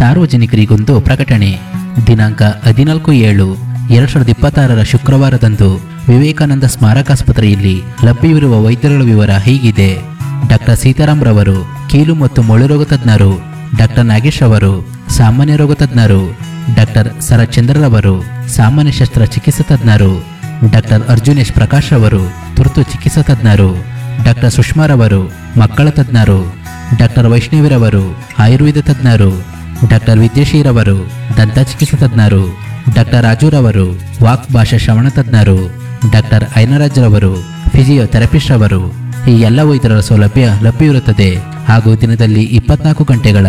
ಸಾರ್ವಜನಿಕರಿಗೊಂದು ಪ್ರಕಟಣೆ ದಿನಾಂಕ ಹದಿನಾಲ್ಕು ಏಳು ಎರಡು ಸಾವಿರದ ಇಪ್ಪತ್ತಾರರ ಶುಕ್ರವಾರದಂದು ವಿವೇಕಾನಂದ ಸ್ಮಾರಕಾಸ್ಪತ್ರೆಯಲ್ಲಿ ಲಭ್ಯವಿರುವ ವೈದ್ಯರುಗಳ ವಿವರ ಹೀಗಿದೆ ಡಾಕ್ಟರ್ ಸೀತಾರಾಮ್ ರವರು ಕೀಲು ಮತ್ತು ಮೊಳೆರೋಗ ತಜ್ಞರು ಡಾಕ್ಟರ್ ನಾಗೇಶ್ ಅವರು ಸಾಮಾನ್ಯ ರೋಗ ತಜ್ಞರು ಡಾಕ್ಟರ್ ಸರಚಂದ್ರರವರು ಸಾಮಾನ್ಯ ಶಸ್ತ್ರ ಚಿಕಿತ್ಸಾ ತಜ್ಞರು ಡಾಕ್ಟರ್ ಅರ್ಜುನೇಶ್ ಪ್ರಕಾಶ್ ಅವರು ತುರ್ತು ಚಿಕಿತ್ಸಾ ತಜ್ಞರು ಡಾಕ್ಟರ್ ಸುಷ್ಮಾರವರು ಮಕ್ಕಳ ತಜ್ಞರು ಡಾಕ್ಟರ್ ವೈಷ್ಣವಿರವರು ಆಯುರ್ವೇದ ತಜ್ಞರು ಡಾಕ್ಟರ್ ವಿದ್ಯಶೀರವರು ದಂತ ಚಿಕಿತ್ಸಾ ತಜ್ಞರು ಡಾಕ್ಟರ್ ರಾಜುರವರು ವಾಕ್ ಭಾಷಾ ಶ್ರವಣ ತಜ್ಞರು ಡಾಕ್ಟರ್ ಐನರಾಜ್ರವರು ಫಿಸಿಯೋಥೆರಪಿಸ್ಟ್ ಅವರು ಈ ಎಲ್ಲ ವೈದ್ಯರ ಸೌಲಭ್ಯ ಲಭ್ಯವಿರುತ್ತದೆ ಹಾಗೂ ದಿನದಲ್ಲಿ ಇಪ್ಪತ್ನಾಲ್ಕು ಗಂಟೆಗಳ